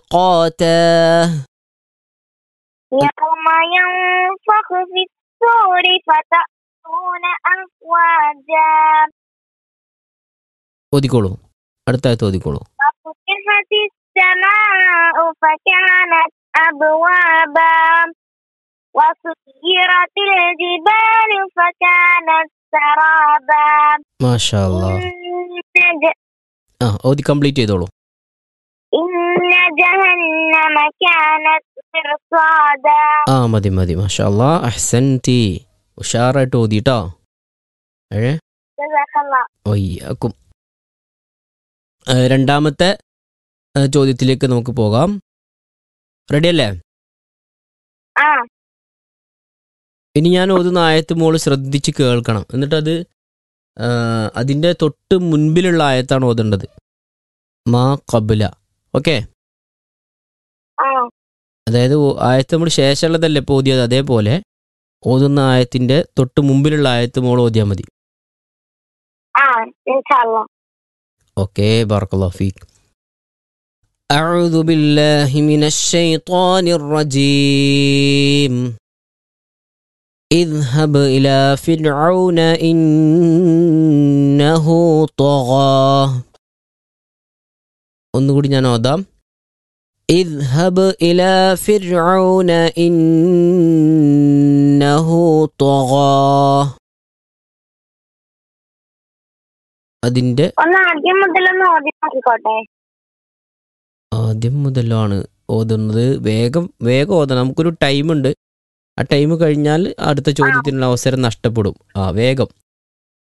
تلقاته يوم ينفخ في الصور فتأتون أفواجا ഓതിക്കോളൂ അടുത്തായിട്ട് ഓതിക്കോളൂ وفتحت السماء فكانت أبوابا وسيرت الجبال فكانت سرابا മാഷാ അല്ലാ إن ج- ആ ഓതി കംപ്ലീറ്റ് ചെയ്തോളൂ إن جهنم كانت مرصادا ആ മതി മതി മാഷാ അല്ലാ അഹ്സൻതി ഉഷാറായിട്ട് ഓതിട്ടോ ഏ جزاك الله വയ്യാക്കും ആ, രണ്ടാമത്തെ ആ, ചോദ്യത്തിലേക്ക് നമുക്ക് പോകാം റെഡി അല്ലേ آه ഇനി ഞാൻ ഓതുന്ന ആയത്ത് മോള് ശ്രദ്ധിച്ച് കേൾക്കണം എന്നിട്ടത് ആ, അതിൻ്റെ തൊട്ട് മുൻപിലുള്ള ആയത്താണ് ഓതേണ്ടത് മാ കബുല ഓക്കെ آه അതായത് ഓ- ആയത്ത് നമ്മൾ ശേഷമുള്ളതല്ലേ ഇപ്പോൾ ഓതിയത് അതേപോലെ ഓതുന്ന ആയത്തിൻ്റെ തൊട്ട് മുമ്പിലുള്ള ആയത്ത് മോൾ ഓതിയാൽ മതി آه إن شاء الله اوكي بارك الله فيك اعوذ بالله من الشيطان الرجيم اذهب الى فرعون انه طغى ഒന്നുകൂടി ഞാൻ ഓതാം اذهب إلى فرعون إنه طغى അതിൻ്റെ ഒന്ന് ആദ്യം മുതലൊന്ന് ഓതി നോക്കിക്കോട്ടെ ആദ്യം മുതലാണ് ഓതുന്നത് വേഗം വേഗം ഓതണം നമുക്കൊരു ടൈമുണ്ട് ആ ടൈം കഴിഞ്ഞാൽ അടുത്ത ചോദ്യത്തിനുള്ള അവസരം നഷ്ടപ്പെടും ആ വേഗം